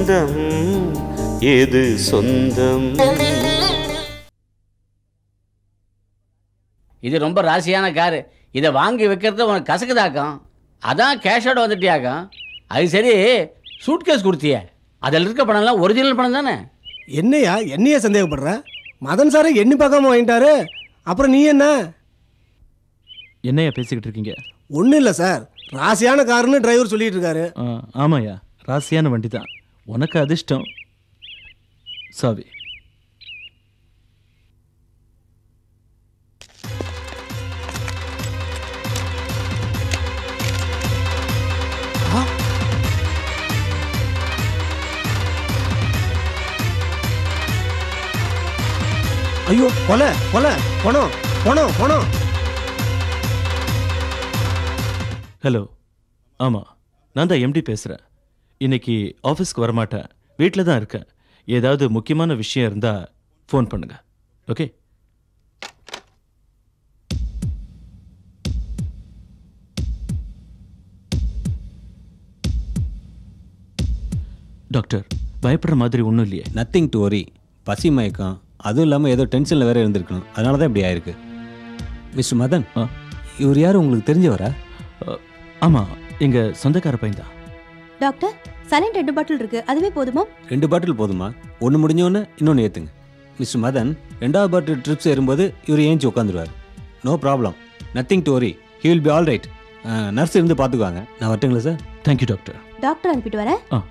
பந்தம் எது சொந்தம் இது ரொம்ப ராசியான காரு இதை வாங்கி வைக்கிறது உனக்கு கசக்குதாக்கம் அதான் கேஷோட வந்துட்டியாக்கம் அது சரி சூட்கேஸ் கொடுத்தியே அதில் இருக்க பணம்லாம் ஒரிஜினல் பணம் தானே என்னையா என்னையே சந்தேகப்படுற மதன் சாரை எண்ணி பார்க்காம வாங்கிட்டாரு அப்புறம் நீ என்ன என்னையா பேசிக்கிட்டு இருக்கீங்க ஒன்றும் இல்லை சார் ராசியான காருன்னு டிரைவர் சொல்லிட்டு இருக்காரு ஆ, ஆமாய்யா ராசியான வண்டி தான் உனக்கு அதிர்ஷ்டம் சாவி ஐயோ கொலை கொலை பணம் பணம் பணம் ஹலோ ஆமாம் நான் தான் எம்டி பேசுகிறேன் இன்னைக்கு ஆஃபீஸ்க்கு வரமாட்டேன் வீட்டில் தான் இருக்கேன் ஏதாவது முக்கியமான விஷயம் இருந்தால் ஃபோன் பண்ணுங்க ஓகே டாக்டர் பயப்படுற மாதிரி ஒன்றும் இல்லையே நத்திங் டு ஒரி பசி மயக்கம் அதுவும் இல்லாமல் ஏதோ டென்ஷனில் வேற இருந்திருக்கணும் அதனால தான் இப்படி ஆயிருக்கு மிஸ்டர் மதன் ஆ. இவர் யார் உங்களுக்கு தெரிஞ்சவரா ஆமாம் எங்கள் சொந்தக்கார பையன் தான் டாக்டர் சலைன் ரெண்டு பாட்டில் இருக்கு அதுவே போதுமா ரெண்டு பாட்டில் போதுமா ஒன்று முடிஞ்சோன்னு இன்னொன்று ஏற்றுங்க மிஸ்டர் மதன் ரெண்டாவது பாட்டில் ட்ரிப்ஸ் ஏறும்போது இவர் ஏஞ்சி உட்காந்துருவார் no problem nothing to worry he will be all right nurse இருந்து பார்த்துக்குவாங்க நான் வரட்டுங்களா சார் தேங்க்யூ டாக்டர் டாக்டர் அனுப்பிட்டு வரேன் ஆ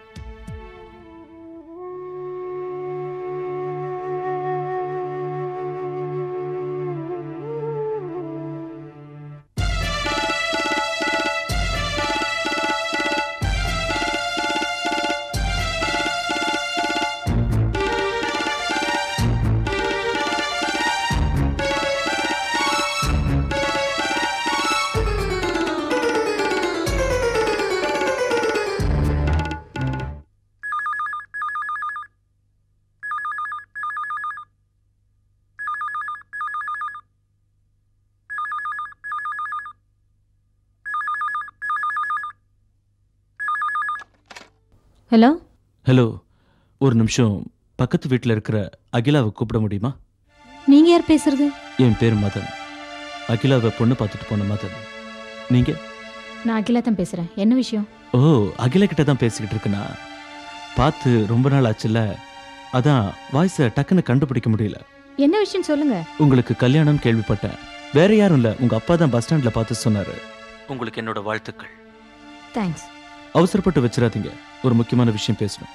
ஹலோ ஹலோ ஒரு நிமிஷம் பக்கத்து வீட்டில் இருக்கிற அகிலாவை கூப்பிட முடியுமா நீங்க யார் பேசுறது என் பேர் மதன் அகிலாவை பொண்ணு பார்த்துட்டு போன மதன் நீங்க நான் அகிலா தான் பேசுறேன் என்ன விஷயம் ஓ அகிலா கிட்ட தான் பேசிக்கிட்டு இருக்கேனா பார்த்து ரொம்ப நாள் ஆச்சுல்ல அதான் வாய்ஸை டக்குன்னு கண்டுபிடிக்க முடியல என்ன விஷயம் சொல்லுங்க உங்களுக்கு கல்யாணம் கேள்விப்பட்டேன் வேற யாரும் இல்ல உங்க அப்பா தான் பஸ் ஸ்டாண்ட்ல பார்த்து சொன்னாரு உங்களுக்கு என்னோட வாழ்த்துக்கள் தேங்க்ஸ் அவசரப்பட்டு வச்சிடாதீங்க ஒரு முக்கியமான விஷயம் பேசணும்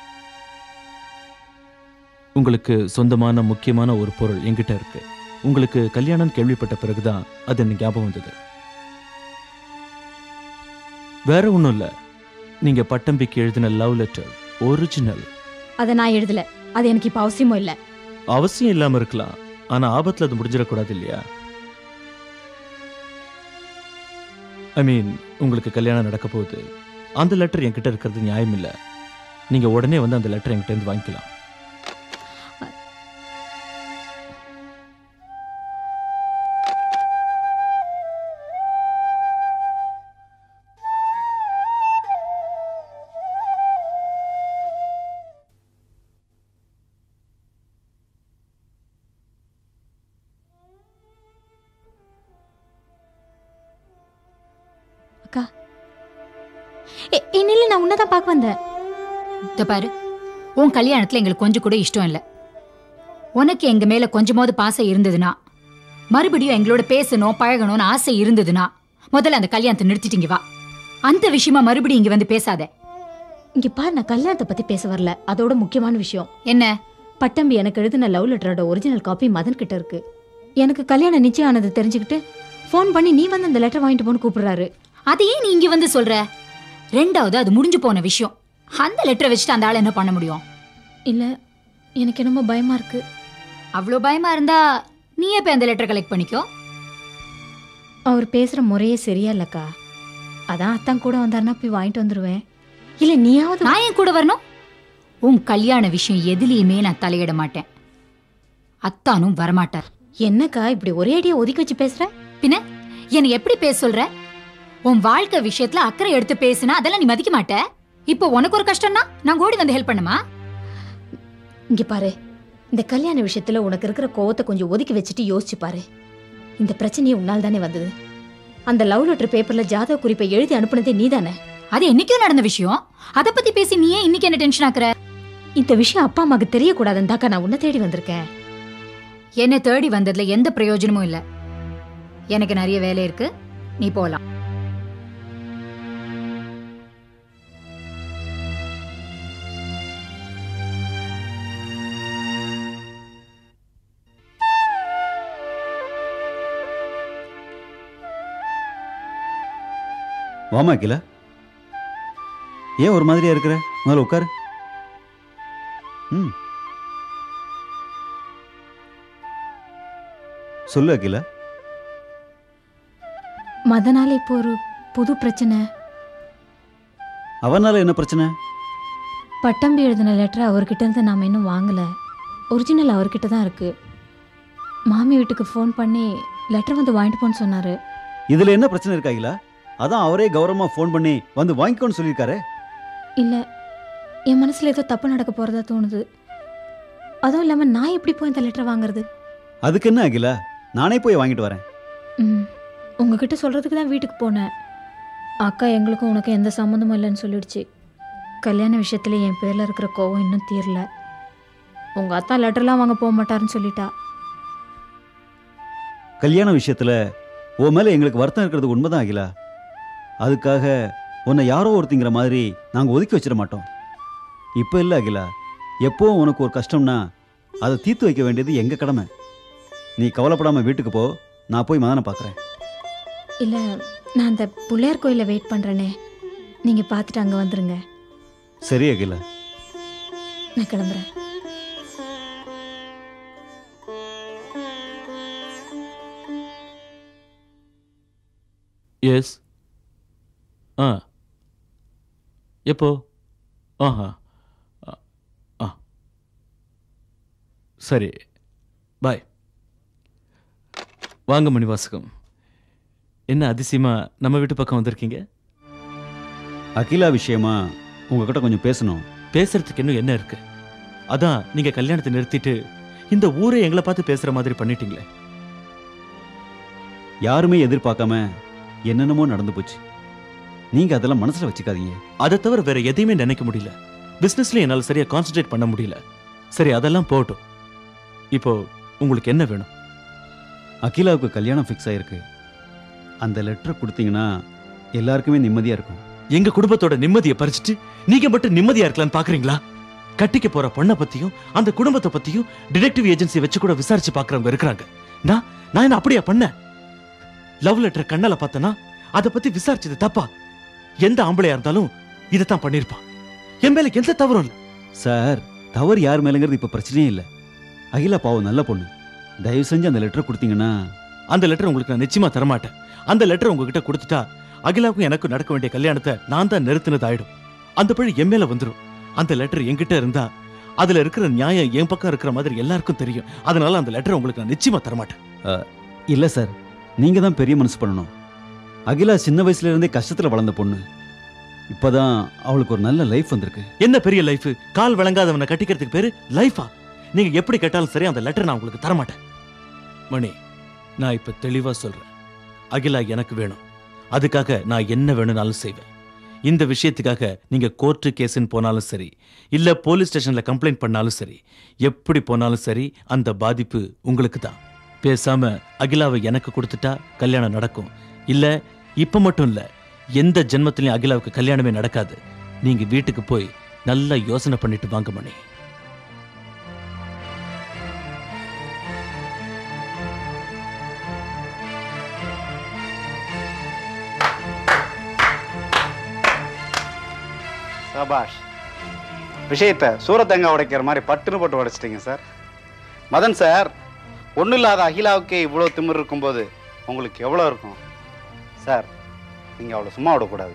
உங்களுக்கு சொந்தமான முக்கியமான ஒரு பொருள் என்கிட்ட இருக்கு உங்களுக்கு கல்யாணம் கேள்விப்பட்ட பிறகுதான் அது எனக்கு ஞாபகம் வந்தது வேற ஒண்ணும் இல்ல நீங்க பட்டம்பிக்கு எழுதின லவ் லெட்டர் ஒரிஜினல் அதை நான் எழுதல அது எனக்கு இப்ப அவசியமும் இல்ல அவசியம் இல்லாம இருக்கலாம் ஆனா ஆபத்துல அது முடிஞ்சிடக்கூடாது இல்லையா ஐ மீன் உங்களுக்கு கல்யாணம் நடக்க போகுது அந்த லெட்டர் என்கிட்ட இருக்கிறது நியாயம் இல்ல நீங்க உடனே வந்து அந்த லெட்டர் என்கிட்ட இருந்து வாங்கிக்கலாம் அக்கா ஏ- ஏ, நில்லு நான் உன்னதான் பார்க்க வந்தேன் இதோ பாரு உன் கல்யாணத்துல எங்களுக்கு கொஞ்சம் கூட இஷ்டம் இல்ல உனக்கு எங்க மேல கொஞ்சமாவது பாசம் இருந்ததுன்னா மறுபடியும் எங்களோட பேசணும் பழகணும்னு ஆசை இருந்ததுன்னா முதல்ல அந்த கல்யாணத்தை நிறுத்திட்டீங்க வா அந்த விஷயமா மறுபடியும் இங்க வந்து பேசாத இங்க பாரு நான் கல்யாணத்தை பத்தி பேச வரல அதோட முக்கியமான விஷயம் என்ன பட்டம்பி எனக்கு எழுதின லவ் லெட்டரோட ஒரிஜினல் காப்பி மதன் கிட்ட இருக்கு எனக்கு கல்யாணம் நிச்சயம் ஆனது தெரிஞ்சுக்கிட்டு ஃபோன் பண்ணி நீ வந்து அந்த லெட்டர் வாங்கிட்டு போன்னு கூப்பிடுறாரு அதையே நீ இங்க வந்து சொல்ற ரெண்டாவது அது முடிஞ்சு போன விஷயம் அந்த லெட்டரை வச்சுட்டு அந்த ஆள் என்ன பண்ண முடியும் இல்ல எனக்கு என்னமோ பயமா இருக்கு அவ்வளோ பயமா இருந்தா நீயே போய் அந்த லெட்டர் கலெக்ட் பண்ணிக்கோ அவர் பேசுற முறையே சரியா இல்லக்கா அதான் அத்தான் கூட வந்தாருன்னா போய் வாங்கிட்டு வந்துருவேன் இல்ல நீயாவது நான் ஏன் கூட வரணும் உன் கல்யாண விஷயம் எதுலயுமே நான் தலையிட மாட்டேன் அத்தானும் வரமாட்டார் என்னக்கா இப்படி ஒரே அடியா ஒதுக்கி வச்சு பேசுற பின்ன என்னை எப்படி பேச சொல்ற உன் வாழ்க்கை விஷயத்துல அக்கறை எடுத்து பேசுனா அதெல்லாம் நீ மதிக்க மாட்ட இப்போ உனக்கு ஒரு கஷ்டம்னா நான் ஓடி வந்து ஹெல்ப் பண்ணுமா இங்க பாரு இந்த கல்யாண விஷயத்துல உனக்கு இருக்கிற கோவத்தை கொஞ்சம் ஒதுக்கி வச்சுட்டு யோசிச்சு பாரு இந்த பிரச்சனையே உன்னால் தானே வந்தது அந்த லவ் லெட்டர் பேப்பர்ல ஜாதக குறிப்பை எழுதி அனுப்புனதே நீதானே அது என்னைக்கும் நடந்த விஷயம் அத பத்தி பேசி நீ ஏன் இன்னைக்கு என்ன டென்ஷன் ஆக்குற இந்த விஷயம் அப்பா அம்மாக்கு தெரியக்கூடாதுந்தாக்கா நான் உன்னை தேடி வந்திருக்கேன் என்ன தேடி வந்ததுல எந்த பிரயோஜனமும் இல்ல எனக்கு நிறைய வேலை இருக்கு நீ போலாம் வாமா அகிலா ஏன் ஒரு மாதிரியா இருக்கிற முதல்ல உட்காரு ம் சொல்லு அகிலா மதனால இப்போ ஒரு புது பிரச்சனை அவனால என்ன பிரச்சனை பட்டம்பி எழுதின லெட்டர் அவர்கிட்ட இருந்து நாம இன்னும் வாங்கல ஒரிஜினல் அவர்கிட்ட தான் இருக்கு மாமி வீட்டுக்கு ஃபோன் பண்ணி லெட்டர் வந்து வாங்கிட்டு போன்னு சொன்னாரு இதுல என்ன பிரச்சனை இருக்கா அகிலா அதான் அவரே கௌரவமா ஃபோன் பண்ணி வந்து வாங்கிக்கோன்னு சொல்லியிருக்காரு இல்ல என் மனசுல ஏதோ தப்பு நடக்க போறதா தோணுது அதுவும் இல்லாம நான் எப்படி போய் இந்த லெட்டர் வாங்குறது அதுக்கு என்ன அகிலா நானே போய் வாங்கிட்டு வரேன் ம் உங்ககிட்ட சொல்றதுக்கு தான் வீட்டுக்கு போனேன் அக்கா எங்களுக்கும் உனக்கு எந்த சம்மந்தமும் இல்லைன்னு சொல்லிடுச்சு கல்யாண விஷயத்துல என் பேர்ல இருக்கிற கோவம் இன்னும் தீரல உங்க அத்தா லெட்டர்லாம் வாங்க போக மாட்டாருன்னு சொல்லிட்டா கல்யாண விஷயத்துல உன் மேல எங்களுக்கு வருத்தம் இருக்கிறது உண்மைதான் அகிலா அதுக்காக உன்னை யாரோ ஒருத்திங்கிற மாதிரி நாங்க ஒதுக்கி வச்சிட மாட்டோம் இப்போ இல்லை அகிலா எப்போவும் உனக்கு ஒரு கஷ்டம்னா அதை தீர்த்து வைக்க வேண்டியது எங்க கடமை நீ கவலைப்படாம வீட்டுக்கு போ நான் போய் மதனை பார்க்குறேன் இல்ல நான் அந்த பிள்ளையார் கோயில வெயிட் பண்றேனே நீங்க பார்த்துட்டு அங்க வந்துருங்க சரி அகிலா நான் கிளம்புறேன் எஸ் ஆ எப்போ ஆஹா ஆ, ஆ சரி பாய் வாங்க மணிவாசகம் என்ன அதிசயமா நம்ம வீட்டு பக்கம் வந்திருக்கீங்க அகிலா விஷயமா உங்ககிட்ட கொஞ்சம் பேசணும் பேசுறதுக்கு இன்னும் என்ன இருக்கு அதான் நீங்க கல்யாணத்தை நிறுத்திட்டு இந்த ஊரே எங்களை பார்த்து பேசுற மாதிரி பண்ணிட்டீங்களே யாருமே எதிர்பார்க்காம என்னென்னமோ நடந்து போச்சு நீங்க அதெல்லாம் மனசுல வச்சுக்காதீங்க அதை தவிர வேற எதையுமே நினைக்க முடியல பிசினஸ்ல என்னால சரியா கான்சென்ட்ரேட் பண்ண முடியல சரி அதெல்லாம் போகட்டும் இப்போ உங்களுக்கு என்ன வேணும் அகிலாவுக்கு கல்யாணம் ஃபிக்ஸ் ஆயிருக்கு அந்த லெட்டரை கொடுத்தீங்கன்னா எல்லாருக்குமே நிம்மதியா இருக்கும் எங்க குடும்பத்தோட நிம்மதியை பறிச்சுட்டு நீங்க மட்டும் நிம்மதியா இருக்கலாம்னு பாக்குறீங்களா கட்டிக்க போற பொண்ணை பத்தியும் அந்த குடும்பத்தை பத்தியும் டிடெக்டிவ் ஏஜென்சி வச்சு கூட விசாரிச்சு பாக்குறவங்க இருக்கிறாங்க நான் நான் என்ன அப்படியா பண்ணேன் லவ் லெட்டர் கண்ணால பார்த்தனா அதை பத்தி விசாரிச்சது தப்பா எந்த ஆம்பளையா இருந்தாலும் இதைத்தான் பண்ணிருப்பான் என் மேல எந்த தவறும் இல்ல சார் தவறு யார் மேலங்கிறது இப்ப பிரச்சனையே இல்லை அகிலா பாவம் நல்ல பொண்ணு தயவு செஞ்சு அந்த லெட்டரை கொடுத்தீங்கன்னா அந்த லெட்டர் உங்களுக்கு நான் நிச்சயமா தரமாட்டேன் அந்த லெட்டர் உங்ககிட்ட கொடுத்துட்டா அகிலாவுக்கும் எனக்கும் நடக்க வேண்டிய கல்யாணத்தை நான் தான் நிறுத்தினது ஆயிடும் அந்த பழி என் மேல வந்துரும் அந்த லெட்டர் என்கிட்ட இருந்தா அதுல இருக்கிற நியாயம் என் பக்கம் இருக்கிற மாதிரி எல்லாருக்கும் தெரியும் அதனால அந்த லெட்டர் உங்களுக்கு நான் நிச்சயமா தரமாட்டேன் இல்ல சார் நீங்க தான் பெரிய மனசு பண்ணணும் அகிலா சின்ன வயசுல இருந்தே கஷ்டத்துல வளர்ந்த பொண்ணு இப்பதான் அவளுக்கு ஒரு நல்ல லைஃப் வந்திருக்கு என்ன பெரிய லைஃப் கால் விளங்காதவனை கட்டிக்கிறதுக்கு பேரு லைஃபா நீங்க எப்படி கேட்டாலும் சரி அந்த லெட்டர் நான் உங்களுக்கு தரமாட்டேன் மணி நான் இப்ப தெளிவா சொல்றேன் அகிலா எனக்கு வேணும் அதுக்காக நான் என்ன வேணும்னாலும் செய்வேன் இந்த விஷயத்துக்காக நீங்க கோர்ட்டு கேஸ்ன்னு போனாலும் சரி இல்ல போலீஸ் ஸ்டேஷன்ல கம்ப்ளைண்ட் பண்ணாலும் சரி எப்படி போனாலும் சரி அந்த பாதிப்பு உங்களுக்கு தான் பேசாம அகிலாவை எனக்கு கொடுத்துட்டா கல்யாணம் நடக்கும் இல்ல இப்ப மட்டும் இல்ல எந்த ஜென்மத்திலையும் அகிலாவுக்கு கல்யாணமே நடக்காது நீங்க வீட்டுக்கு போய் நல்லா யோசனை பண்ணிட்டு வாங்க மணி சபாஷ் விஷயத்தை சூரத்தங்காய் உடைக்கிற மாதிரி பட்டுன்னு போட்டு உடைச்சிட்டீங்க சார் மதன் சார் ஒன்றும் இல்லாத அகிலாவுக்கே இவ்வளோ திமிர் இருக்கும்போது உங்களுக்கு எவ்வளோ இருக்கும் சார் நீங்கள் அவ்வளோ சும்மா விடக்கூடாது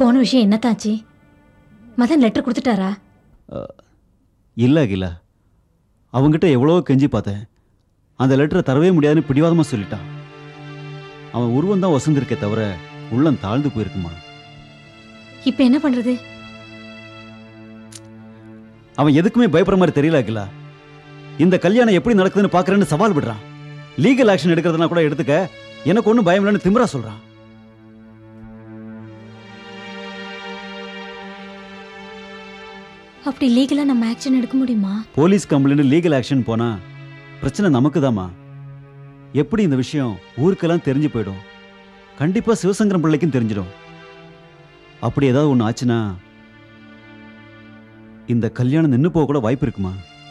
போன விஷயம் என்னத்தாச்சு மதன் லெட்டர் கொடுத்துட்டாரா இல்லை அகிலா அவங்கிட்ட எவ்வளோ கெஞ்சி பார்த்தேன் அந்த லெட்டரை தரவே முடியாதுன்னு பிடிவாதமாக சொல்லிட்டான் அவன் உருவம் தான் வசந்திருக்கே தவிர உள்ளம் தாழ்ந்து போயிருக்குமா இப்போ என்ன பண்றது அவன் எதுக்குமே பயப்படுற மாதிரி தெரியல அகிலா இந்த கல்யாணம் எப்படி நடக்குதுன்னு பார்க்கறேன்னு சவால் விடுறான் லீகல் ஆக்ஷன் எடுக்கிறதுனா கூட எடுத்துக்க எனக்கு ஒன்றும் பயம் இல்லைன்னு திமிரா சொல்றான் அப்படி லீகலா நம்ம ஆக்ஷன் எடுக்க முடியுமா போலீஸ் கம்ப்ளைண்ட் லீகல் ஆக்ஷன் போனா பிரச்சனை நமக்கு தாமா எப்படி இந்த விஷயம் ஊருக்கெல்லாம் தெரிஞ்சு போயிடும் கண்டிப்பா சிவசங்கரம் பிள்ளைக்கும் தெரிஞ்சிடும் அப்படி ஏதாவது ஒன்று ஆச்சுன்னா இந்த கல்யாணம் நின்று போக கூட வாய்ப்பு இருக்குமா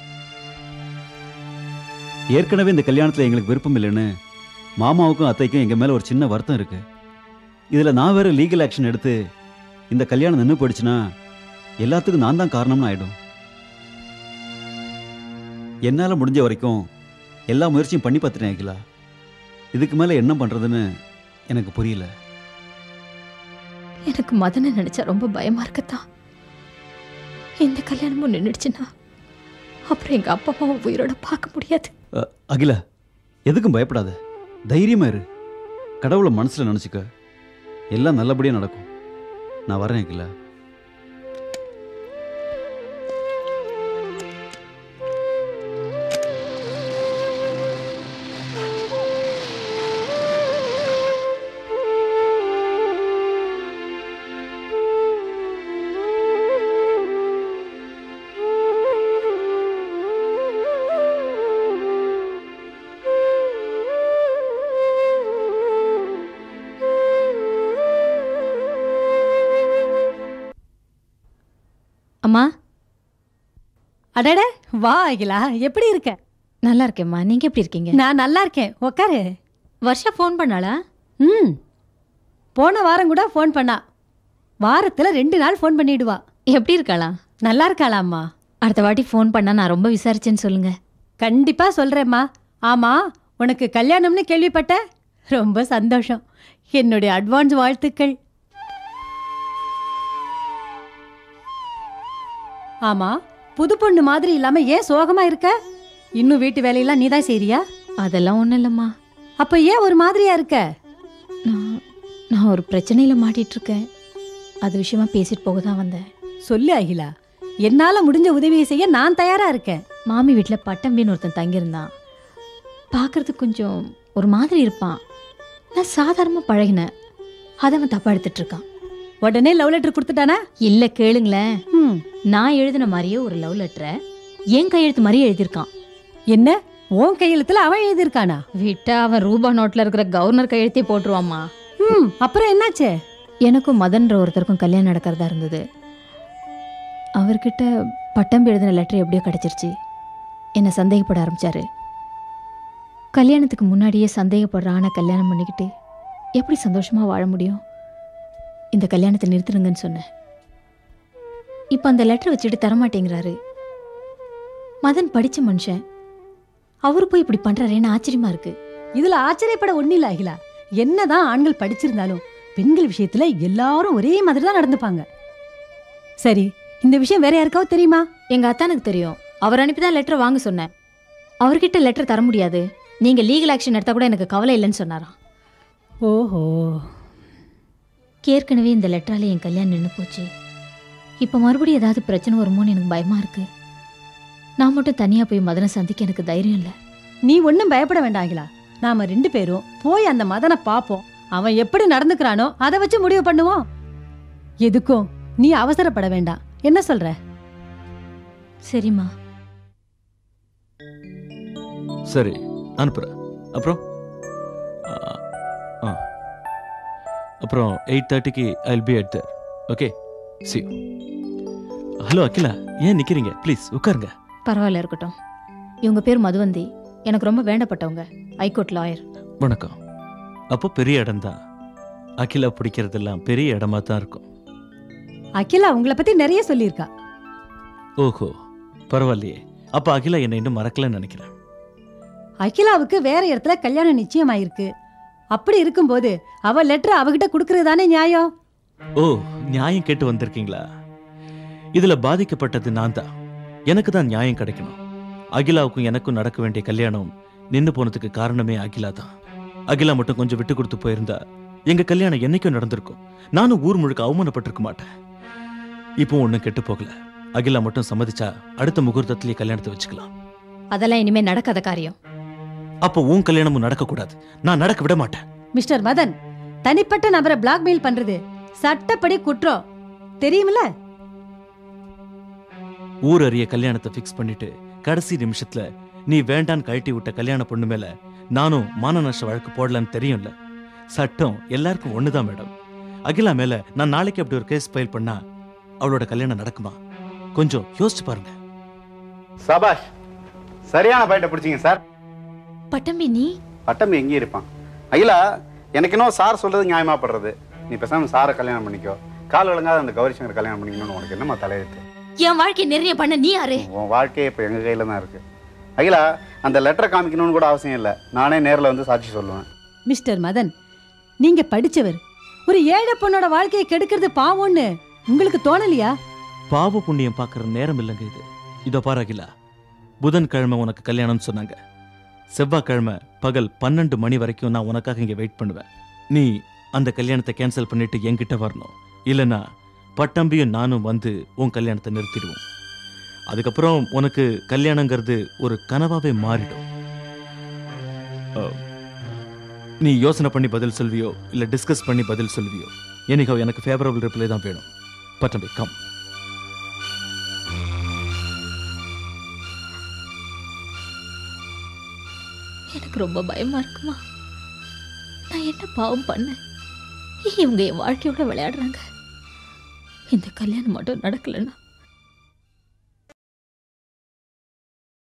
ஏற்கனவே இந்த கல்யாணத்துல எங்களுக்கு விருப்பம் இல்லைன்னு மாமாவுக்கும் அத்தைக்கும் எங்க மேல ஒரு சின்ன வருத்தம் இருக்கு இதுல நான் வேற லீகல் ஆக்ஷன் எடுத்து இந்த கல்யாணம் நின்று போயிடுச்சுன்னா எல்லாத்துக்கும் நான் தான் காரணம்னு ஆயிடும் என்னால் முடிஞ்ச வரைக்கும் எல்லா முயற்சியும் பண்ணி பார்த்துட்டேன் அகிலா இதுக்கு மேலே என்ன பண்ணுறதுன்னு எனக்கு புரியல எனக்கு மதனை நினைச்சா ரொம்ப பயமா இருக்கத்தான் இந்த கல்யாணமும் நின்றுடுச்சுன்னா அப்புறம் எங்க அப்பா அம்மாவை உயிரோட பார்க்க முடியாது அ, அகிலா எதுக்கும் பயப்படாத தைரியமா இரு கடவுளை மனசில் நினச்சிக்க எல்லாம் நல்லபடியாக நடக்கும் நான் வரேன் அகிலா அம்மா அடட வா அகிலா எப்படி இருக்க நல்லா இருக்கேம்மா நீங்க எப்படி இருக்கீங்க நான் நல்லா இருக்கேன் உக்காரு வர்ஷா ஃபோன் பண்ணாளா ம் போன வாரம் கூட ஃபோன் பண்ணா வாரத்துல ரெண்டு நாள் ஃபோன் பண்ணிடுவா எப்படி இருக்காளா நல்லா இருக்காளாம்மா அடுத்த வாட்டி ஃபோன் பண்ணா நான் ரொம்ப விசாரிச்சேன்னு சொல்லுங்க கண்டிப்பா சொல்றேம்மா ஆமா உனக்கு கல்யாணம்னு கேள்விப்பட்ட ரொம்ப சந்தோஷம் என்னுடைய அட்வான்ஸ் வாழ்த்துக்கள் ஆமா புது பொண்ணு மாதிரி இல்லாம ஏன் சோகமா இருக்க இன்னும் வீட்டு வேலையெல்லாம் நீ தான் செய்றியா அதெல்லாம் ஒன்றும் இல்லைம்மா அப்ப ஏன் ஒரு மாதிரியா இருக்க நான் நான் ஒரு பிரச்சனையில் மாட்டிட்டு இருக்கேன் அது விஷயமா பேசிட்டு போக தான் வந்தேன் சொல்லு அகிலா என்னால முடிஞ்ச உதவியை செய்ய நான் தயாரா இருக்கேன் மாமி வீட்டில் பட்டம்பின்னு ஒருத்தன் தங்கியிருந்தான் பார்க்கறதுக்கு கொஞ்சம் ஒரு மாதிரி இருப்பான் நான் சாதாரணமாக பழகினேன் அதை அவன் தப்பா எடுத்துட்டு இருக்கான் உடனே லவ் லெட்டர் கொடுத்துட்டானா இல்லை கேளுங்களேன் ம் நான் எழுதின மாதிரியே ஒரு லவ் லெட்டரை என் கையெழுத்து மாதிரியே எழுதியிருக்கான் என்ன உன் கையெழுத்துல அவன் எழுதியிருக்கானா விட்டா அவன் ரூபா நோட்டில் இருக்கிற கவர்னர் கையெழுத்தே போட்டுருவாம்மா ம் அப்புறம் என்னாச்சு எனக்கும் மதன்ற ஒருத்தருக்கும் கல்யாணம் நடக்கிறதா இருந்தது அவர்கிட்ட பட்டம் எழுதின லெட்டர் எப்படியோ கிடச்சிருச்சு என்னை சந்தேகப்பட ஆரம்பிச்சாரு கல்யாணத்துக்கு முன்னாடியே சந்தேகப்படுற ஆணை கல்யாணம் பண்ணிக்கிட்டு எப்படி சந்தோஷமாக வாழ முடியும் இந்த கல்யாணத்தை நிறுத்துருங்கன்னு சொன்னேன் இப்போ அந்த லெட்டர் வச்சுட்டு தரமாட்டேங்கிறாரு மதன் படித்த மனுஷன் அவரு போய் இப்படி பண்ணுறாரேன்னு ஆச்சரியமா இருக்கு இதுல ஆச்சரியப்பட ஒண்ணு இல்ல அகிலா என்னதான் ஆண்கள் படிச்சிருந்தாலும் பெண்கள் விஷயத்துல எல்லாரும் ஒரே மாதிரி தான் நடந்துப்பாங்க சரி இந்த விஷயம் வேற யாருக்காவது தெரியுமா எங்க அத்தானுக்கு தெரியும் அவர் அனுப்பி தான் லெட்டர் வாங்க சொன்னேன் அவர்கிட்ட லெட்டர் தர முடியாது நீங்க லீகல் ஆக்ஷன் எடுத்தா கூட எனக்கு கவலை இல்லைன்னு சொன்னாராம் ஓஹோ ஏற்கனவே இந்த லெட்டரால என் கல்யாணம் நின்று போச்சு இப்போ மறுபடியும் ஏதாவது பிரச்சனை வருமோன்னு எனக்கு பயமா இருக்கு நான் மட்டும் தனியா போய் மதனை சந்திக்க எனக்கு தைரியம் இல்லை நீ ஒன்றும் பயப்பட வேண்டாம் அகிலா நாம ரெண்டு பேரும் போய் அந்த மதனை பார்ப்போம் அவன் எப்படி நடந்துக்கிறானோ அதை வச்சு முடிவு பண்ணுவோம் எதுக்கும் நீ அவசரப்பட வேண்டாம் என்ன சொல்ற சரிம்மா சரி அனுப்புகிறேன் அப்புறம் ஆ, ஆ அப்புறம் எயிட் தேர்ட்டிக்கு I'll be at there okay see hello Akila ஏன் நிற்கிறீங்க ப்ளீஸ் உட்காருங்க பரவாயில்ல இருக்கட்டும் இவங்க பேர் மதுவந்தி எனக்கு ரொம்ப வேண்டப்பட்டவங்க ஹைகோர்ட் லாயர் வணக்கம் அப்போ பெரிய இடம்தான் அகிலா பிடிக்கிறதெல்லாம் பெரிய இடமா தான் இருக்கும் அகிலா உங்களை பத்தி நிறைய சொல்லியிருக்கா ஓஹோ பரவாயில்லையே அப்போ அகிலா என்னை இன்னும் மறக்கலன்னு நினைக்கிறேன் அகிலாவுக்கு வேற இடத்துல கல்யாணம் நிச்சயமாயிருக்கு அப்படி இருக்கும்போது அவ லெட்டர் அவகிட்ட கொடுக்கறது தானே நியாயம் ஓ நியாயம் கேட்டு வந்திருக்கீங்களா இதுல பாதிக்கப்பட்டது நான் தான் எனக்கு தான் நியாயம் கிடைக்கணும் அகிலாவுக்கும் எனக்கும் நடக்க வேண்டிய கல்யாணம் நின்னு போனதுக்கு காரணமே அகிலா தான் அகிலா மட்டும் கொஞ்சம் விட்டு கொடுத்து போயிருந்தா எங்க கல்யாணம் என்னைக்கும் நடந்திருக்கும் நானும் ஊர் முழுக்க அவமானப்பட்டிருக்க மாட்டேன் இப்போ ஒண்ணும் கெட்டு போகல அகிலா மட்டும் சம்மதிச்சா அடுத்த முகூர்த்தத்திலேயே கல்யாணத்தை வச்சுக்கலாம் அதெல்லாம் இனிமே நடக்காத காரியம் அப்போ உன் கல்யாணமும் நடக்கக்கூடாது நான் நடக்க விட மாட்டேன் மிஸ்டர் மதன் தனிப்பட்ட நபரை பிளாக்மெயில் பண்றது சட்டப்படி குற்றம் தெரியுமில்ல ஊர் அறிய கல்யாணத்தை ஃபிக்ஸ் பண்ணிட்டு கடைசி நிமிஷத்துல நீ வேண்டான்னு கழட்டி விட்ட கல்யாண பொண்ணு மேல நானும் மான நஷ்ட வழக்கு போடலான்னு தெரியும்ல சட்டம் எல்லாருக்கும் ஒண்ணுதான் மேடம் அகிலா மேல நான் நாளைக்கு அப்படி ஒரு கேஸ் ஃபைல் பண்ணா அவளோட கல்யாணம் நடக்குமா கொஞ்சம் யோசிச்சு பாருங்க சபாஷ் சரியான பாயிண்ட பிடிச்சிங்க சார் பட்டம்பி நீ பட்டம் எங்கேயும் இருப்பான் அகிலா எனக்கு இன்னும் சார் சொல்றது நியாயமா படுறது நீ பேசாம சாரை கல்யாணம் பண்ணிக்கோ கால் விளங்காத அந்த கௌரி சங்கர் கல்யாணம் பண்ணிக்கணும்னு உனக்கு என்னமா தலையெழுத்து என் வாழ்க்கை நிறைய பண்ண நீ யாரு உன் வாழ்க்கையே இப்போ எங்கள் கையில் தான் இருக்கு அகிலா அந்த லெட்டரை காமிக்கணும்னு கூட அவசியம் இல்லை நானே நேரில் வந்து சாட்சி சொல்லுவேன் மிஸ்டர் மதன் நீங்க படிச்சவர் ஒரு ஏழை பொண்ணோட வாழ்க்கையை கெடுக்கிறது பாவம்னு உங்களுக்கு தோணலையா பாவ புண்ணியம் பார்க்குற நேரம் இல்லைங்க இது இதோ பாரு அகிலா புதன்கிழமை உனக்கு கல்யாணம்னு சொன்னாங்க செவ்வாய்க்கிழமை பகல் பன்னெண்டு மணி வரைக்கும் நான் உனக்காக இங்கே வெயிட் பண்ணுவேன் நீ அந்த கல்யாணத்தை கேன்சல் பண்ணிட்டு என்கிட்ட வரணும் இல்லைன்னா பட்டம்பியும் நானும் வந்து உன் கல்யாணத்தை நிறுத்திடுவோம் அதுக்கப்புறம் உனக்கு கல்யாணங்கிறது ஒரு கனவாவே மாறிடும் அஹ், நீ யோசனை பண்ணி பதில் சொல்வியோ இல்லை டிஸ்கஸ் பண்ணி பதில் சொல்வியோ எனிகோ எனக்கு ஃபேவரபிள் ரிப்ளை தான் வேணும் பட்டம்பி கம் எனக்கு ரொம்ப பயமா இருக்குமா நான் என்ன பாவம் பண்ணேன் இவங்க என் வாழ்க்கையோட விளையாடுறாங்க இந்த கல்யாணம் மட்டும் நடக்கலைன்னா